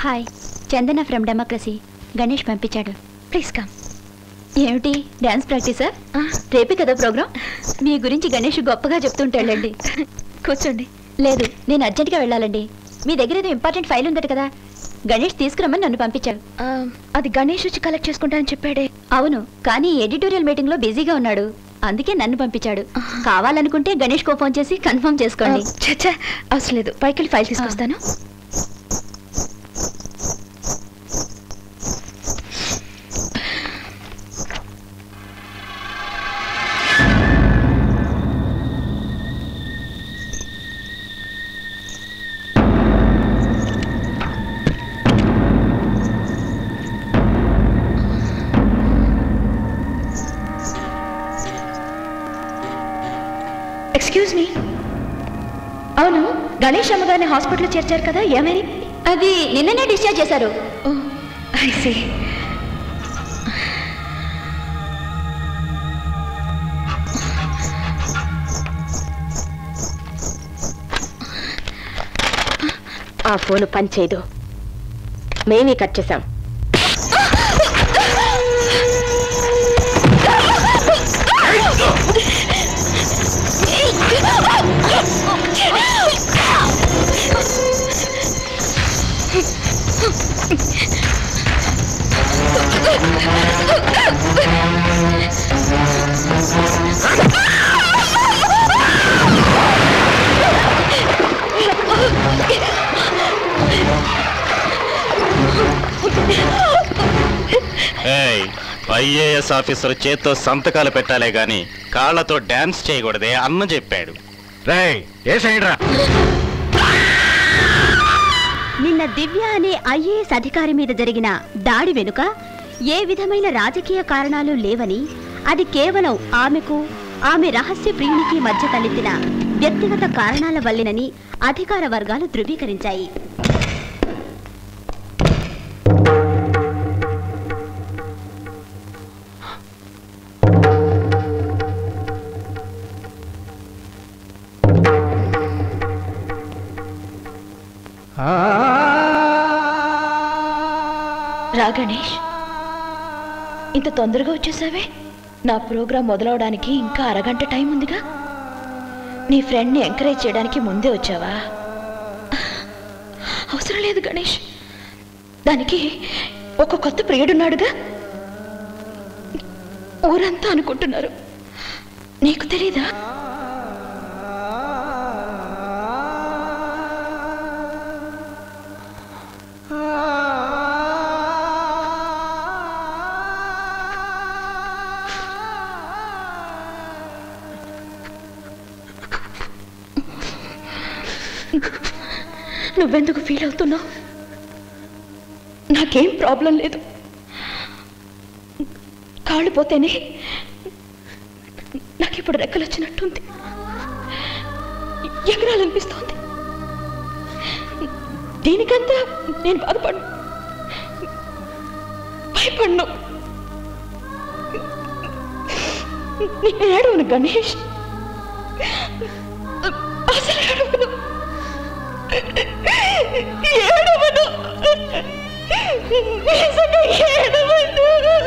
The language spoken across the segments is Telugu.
Hi Chandana from democracy Ganesh పంపించాడు ప్లీజ్ కమ్ ఏమిటి డ్యాన్స్ ప్రాక్టీసా రేపే కదా ప్రోగ్రామ్ మీ గురించి గణేష్ గొప్పగా చెప్తుంటాడండి కూర్చోండి లేదు నేను అర్జెంట్గా వెళ్ళాలండి మీ దగ్గర ఏదో ఇంపార్టెంట్ ఫైల్ ఉందట కదా గణేష్ తీసుకురమ్మని నన్ను పంపించాడు అది గణేష్ వచ్చి కలెక్ట్ చేసుకుంటానని చెప్పాడే అవును కానీ ఎడిటోరియల్ మీటింగ్ లో బిజీగా ఉన్నాడు అందుకే నన్ను పంపించాడు కావాలనుకుంటే గణేష్ కో ఫోన్ చేసి కన్ఫర్మ్ చేసుకోండి చచ్చా అవసరం లేదు పైకి వెళ్ళి ఫైల్ తీసుకొస్తాను ఎక్స్క్యూజ్ మీ అవును గణేష్ అమ్మగారిని హాస్పిటల్లో చేర్చారు కదా ఏమైంది అది నిన్ననే డిశ్చార్జ్ చేశారు ఓ ఐ సీ ఆ ఫోన్ పనిచేయదు మేమే కట్ చేశాం ఏయ్ ఐఏఎస్ ఆఫీసర్ చేత్తో సంతకాలు పెట్టాలే గాని కాళ్ళతో డాన్స్ చేయకూడదే అన్న చెప్పాడు రేయ్ ఏ సైడ్ రా నిన్న దివ్య అనే ఐఏఎస్ అధికారి మీద జరిగిన దాడి వెనుక ఏ విధమైన రాజకీయ కారణాలు లేవని అది కేవలం ఆమెకు ఆమె రహస్య ప్రియునికి మధ్య తలెత్తిన వ్యక్తిగత కారణాల వల్లేనని అధికార వర్గాలు ధృవీకరించాయి రా గణేష్ ఇంత తొందరగా వచ్చేసావే నా ప్రోగ్రాం మొదలవడానికి ఇంకా అరగంట టైం ఉందిగా నీ ఫ్రెండ్ని ఎంకరేజ్ చేయడానికి ముందే వచ్చావా అవసరం లేదు గణేష్ దానికి ఒక కొత్త ప్రియుడున్నాడుగా ఊరంతా అనుకుంటున్నారు నీకు తెలీదా నువ్వెందుకు ఫీల్ అవుతున్నావు నాకేం ప్రాబ్లం లేదు కాళ్ళు పోతేనే నాకు ఇప్పుడు రెక్కలు వచ్చినట్టుంది ఎగరాలనిపిస్తోంది దీనికంతా నేను బాధపడను భయపడను నేను ఏడవను గణేష్ అసలు ఏడవను ఏడవను నిజంగా ఏడవను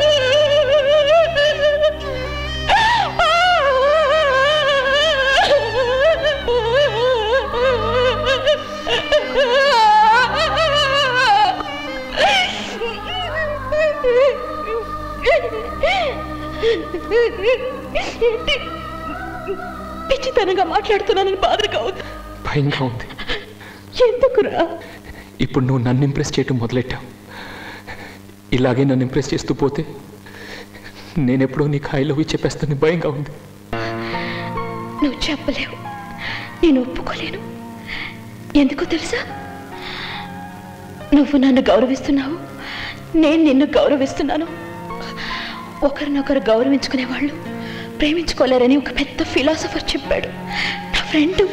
పిచ్చితనంగా మాట్లాడుతున్నానని బాధగా ఉంది భయంగా ఉంది ఎందుకురా ఇప్పుడు నువ్వు నన్ను ఇంప్రెస్ చేయటం మొదలెట్టావు ఇలాగే నన్ను ఇంప్రెస్ చేస్తూ పోతే నేనెప్పుడో నీకు ఐ లవ్ యూ చెప్పేస్తాను భయంగా ఉంది నువ్వు చెప్పలేవు నేను ఒప్పుకోలేను ఎందుకో తెలుసా నువ్వు నన్ను గౌరవిస్తున్నావు నేను నిన్ను గౌరవిస్తున్నాను ఒకరినొకరు గౌరవించుకునే వాళ్ళు ప్రేమించుకోలేరని ఒక పెద్ద ఫిలాసఫర్ చెప్పాడు నా ఫ్రెండ్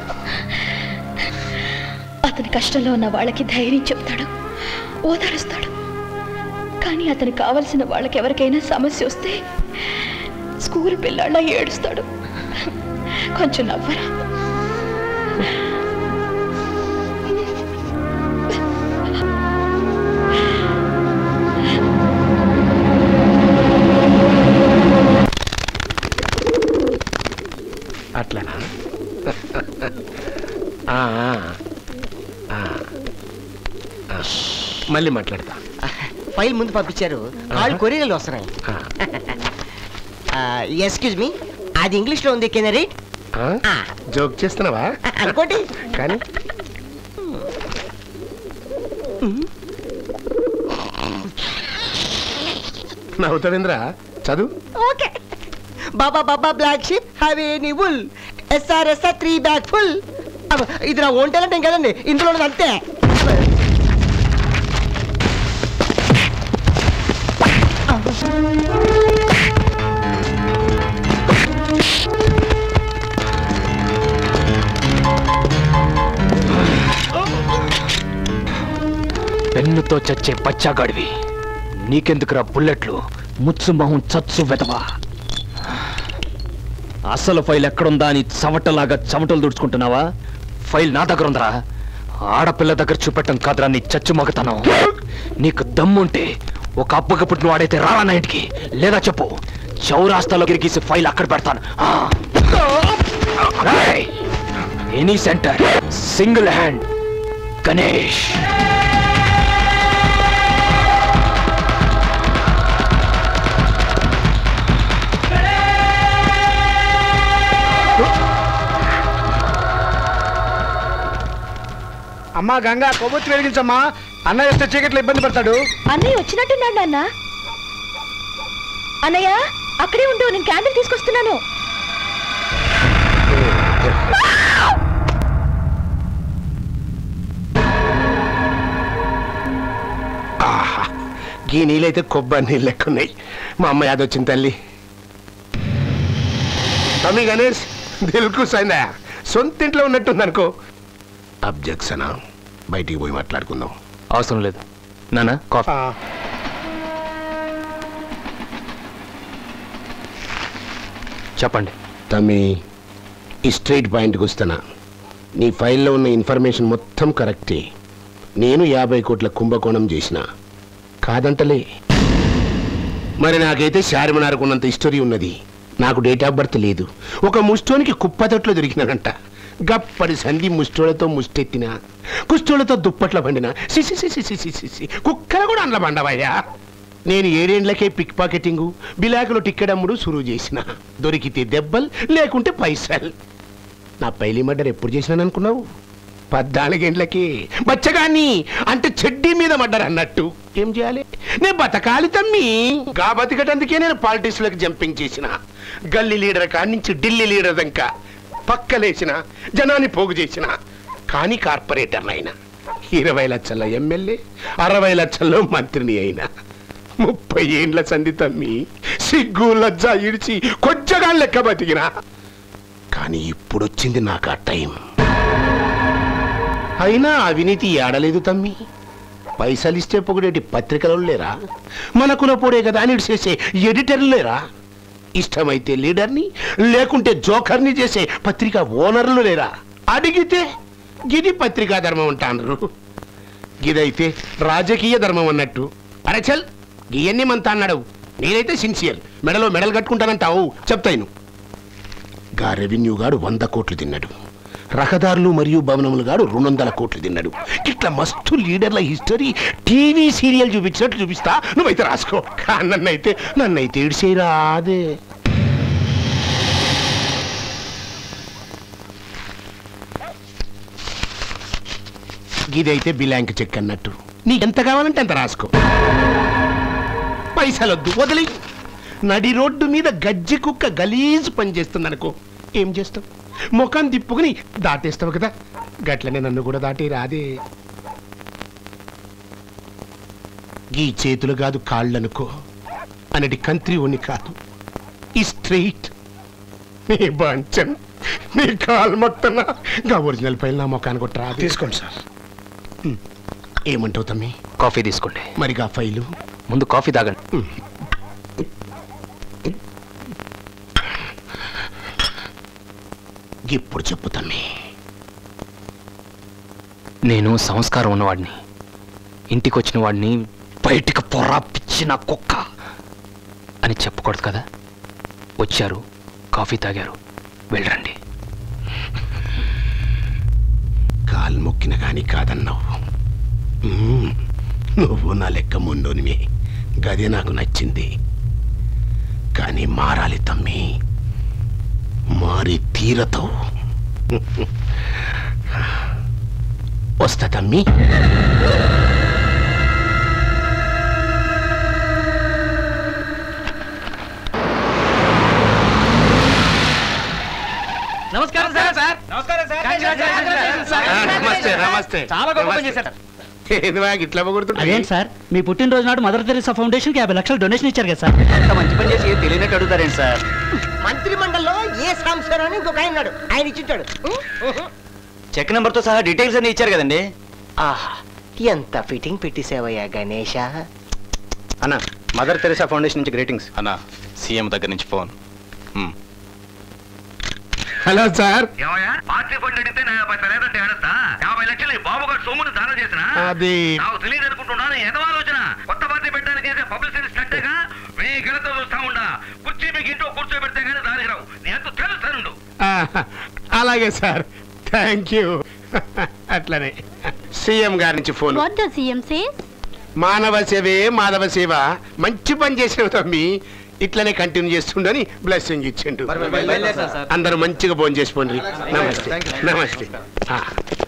అతని కష్టంలో ఉన్న వాళ్ళకి ధైర్యం చెప్తాడు ఓదారుస్తాడు కానీ అతనికి కావలసిన వాళ్ళకి ఎవరికైనా సమస్య వస్తే స్కూల్ పిల్లాళ్ళ ఏడుస్తాడు కొంచెం నవ్వరా అట్లానా ఆ, ఆ, ఆ, ఆ. మళ్ళీ మాట్లాడతా ఫైల్ ముందు పంపించారు కాళ్ళు కొరియర్లు వస్తున్నాయి ఆ, ఎక్స్క్యూజ్ మీ అది ఇంగ్లీష్ లో ఉంది కెన్ రీడ్ ఆ? జోక్ చేస్తున్నావా అనుకోండి కానీ నవ్వుతావేంద్ర చదువు okay baa baa black sheep have any wool yes sir yes sir three bag full ఇది నా ఓన్ టాలెంట్ ఏం కదండి ఇందులో ఉన్నది అంతే పెన్నుతో చచ్చే పచ్చాగాడివి నీకెందుకురా బుల్లెట్లు ముచ్చు మొహం చచ్చు వెతవా అసలు ఫైల్ ఎక్కడుందా అని చవటలాగా చవటలు దుడుచుకుంటున్నావా ఫైల్ నా దగ్గర ఉందరా ఆడపిల్ల దగ్గర చూపెట్టం కాదురా నీ చచ్చు మగతనం నీకు దమ్ముంటే ఒక అప్పగప్పుడు వాడైతే రావా నా ఇంటికి లేదా చెప్పు చౌరాస్తాలో గిరిగీసి ఫైల్ అక్కడ పెడతాను any center single hand Ganesh అమ్మా గంగా కొవ్వొత్తి వెలిగించమ్మా అన్నయ్య వస్తే చీకట్లో ఇబ్బంది పడతాడు అన్నయ్య వచ్చినట్టున్నాడు నాన్న అన్నయ్య అక్కడే ఉండు నేను క్యాండిల్ తీసుకొస్తున్నాను ఆహా గీ నీళ్ళైతే కొబ్బరి నీళ్ళు లెక్కున్నాయి మా అమ్మ యాదొచ్చింది తల్లి తమ్మి గణేష్ దిల్కు సైందా సొంత ఇంట్లో ఉన్నట్టుంది అనుకో అబ్జెక్షనా బయటికి పోయి మాట్లాడుకుందాం అవసరం లేదు నానా కాఫీ చెప్పండి తమ్మి ఈ స్ట్రైట్ పాయింట్కి వస్తున్నా నీ ఫైల్లో ఉన్న ఇన్ఫర్మేషన్ మొత్తం కరెక్టే నేను యాభై కోట్ల కుంభకోణం చేసిన కాదంటలే మరి నాకైతే శారమనారకు ఉన్నంత హిస్టరీ ఉన్నది నాకు డేట్ ఆఫ్ బర్త్ లేదు ఒక ముష్టోనికి కుప్పతట్లో దొరికినానంట గప్పటి సంధి ముష్టోళ్ళతో ముష్టెత్తిన కుష్టోళ్ళతో దుప్పట్ల పండిన సిసి సిసి సిసి సిసి కుక్కల కూడా అండ్ల బండవయ్యా నేను ఏడేండ్లకే పిక్ పాకెటింగు బిలాకులో టిక్కెడమ్ముడు సురువు చేసిన దొరికితే దెబ్బలు లేకుంటే పైసలు నా పైలి మర్డర్ ఎప్పుడు చేసినాను అనుకున్నావు పద్నాలుగేండ్లకి బచ్చగాన్ని అంటే చెడ్డీ మీద మడ్డర్ అన్నట్టు ఏం చేయాలి నేను బతకాలి తమ్మి గా బతికటందుకే నేను పాలిటిక్స్ లకు జంపింగ్ చేసిన గల్లీ లీడర్ కాడి నుంచి ఢిల్లీ లీడర్ దాకా పక్కలేసిన జనాన్ని పోగు చేసిన కానీ కార్పొరేటర్ అయినా ఇరవై లక్షల ఎమ్మెల్యే అరవై లక్షల్లో మంత్రిని అయినా ముప్పై ఏండ్ల సంధి తమ్మి సిగ్గు లజ్జ ఇడిచి కొజ్జగా లెక్క బతికినా కానీ ఇప్పుడొచ్చింది నాకు ఆ టైం అయినా అవినీతి ఏడలేదు తమ్మి పైసలు ఇస్తే పొగిడేటి పత్రికలు లేరా మనకుల పొడే కదా అని చేసే ఎడిటర్లు లేరా ఇష్టమైతే లీడర్ని లేకుంటే జోకర్ని చేసే పత్రిక ఓనర్లు లేరా అడిగితే గిది పత్రికా ధర్మం అంటారు గిదైతే రాజకీయ ధర్మం అన్నట్టు అరే చల్ గియన్ని మంత అన్నాడు నేనైతే సిన్సియర్ మెడలో మెడలు కట్టుకుంటానంటావు చెప్తాను గా రెవెన్యూ గాడు వంద కోట్లు తిన్నాడు రహదారులు మరియు భవనములు గాడు రెండు వందల కోట్లు తిన్నాడు ఇట్లా మస్తు లీడర్ల హిస్టరీ టీవీ సీరియల్ చూపించినట్టు చూపిస్తా నువ్వైతే రాసుకో కానీ నన్నైతే నన్నైతే ఇడిసేరా అదే ఇదైతే బిలాంక్ చెక్ అన్నట్టు నీకు ఎంత కావాలంటే అంత రాసుకో పైసలొద్దు వదిలి నడి రోడ్డు మీద గజ్జి కుక్క గలీజు పని చేస్తుంది అనుకో ఏం చేస్తావు ముఖం తిప్పుకుని దాటేస్తావు కదా గట్లనే నన్ను కూడా దాటి రాదే ఈ చేతులు కాదు కాళ్ళనుకో అనేది కంత్రి ఉని కాదు ఈ స్ట్రైట్ నీ బంచన్ నీ కాలు మొత్తన గా ఒరిజినల్ పైన నా ముఖాన్ని కొట్టరా తీసుకోండి సార్ ఏమంటావు తమ్మి కాఫీ తీసుకోండి మరిగా ఫైలు ముందు కాఫీ తాగండి ఇప్పుడు చెప్పు తమ్మి నేను సంస్కారం ఉన్నవాడిని ఇంటికి వచ్చిన వాడిని బయటికి పొర్రా పిచ్చిన కుక్క అని చెప్పకూడదు కదా వచ్చారు కాఫీ తాగారు వెళ్ళరండి కాదన్నావు మ్మ్. నువ్వు నా లెక్క ముండోనివే గదే నాకు నచ్చింది కానీ మారాలి తమ్మి మారి తీరతావు వస్తా తమ్మి నమస్కారం సార్ సార్ నమస్కారం సార్ నమస్తే నమస్తే చాలా గొప్ప పని చేశారు ఏందివా ఇట్లా పొగుడుతుంటా అదేంటి సార్ మీ పుట్టినరోజు నాడు మదర్ తెరీసా ఫౌండేషన్ కి యాభై లక్షలు డొనేషన్ ఇచ్చారు కదా సార్ అంత మంచి పని చేసి తెలియనట్టు అడుగుతారేంటి సార్ మంత్రి మండలిలో ఏ సాంసర్ అని ఇంకొక ఆయన ఉన్నాడు ఆయన ఇచ్చింటాడు చెక్ నెంబర్ తో సహా డీటెయిల్స్ అన్ని ఇచ్చారు కదండి ఆహా ఎంత ఫిట్టింగ్ పెట్టేసావయ్యా గణేష అన్న మదర్ తెరీసా ఫౌండేషన్ నుంచి గ్రీటింగ్స్ అన్నా సీఎం దగ్గర నుంచి phone hmm. Hello sir party fund అడిగితే నా యాభై లేదంటే ఏడతా యాభై లక్షలు ఈ బాబు గారు సొమ్మును దానం చేసిన అది నాకు తెలియదు అనుకుంటున్నాను ఏదో ఆలోచన కొత్త పార్టీ పెట్టడానికి చేసే పబ్లిసిటీ స్టంటేగా వెయ్యి గెలతో చూస్తా ఉండా కుర్చీ మీకు ఇంట్లో కూర్చోబెడితే కానీ దానికి రావు నీ ఎంత తెలుస్తానుండు ఆ, అలాగే సార్ థ్యాంక్ యూ అట్లనే సీఎం గారి నుంచి phone what the CM says మానవ సేవే మాధవ సేవ మంచి పని చేసిన తమ్మి ఇట్లనే కంటిన్యూ చేస్తుండని బ్లెస్సింగ్ ఇచ్చిండు అందరూ మంచిగా భోజనం చేసుకోండి నమస్తే నమస్తే ఆ.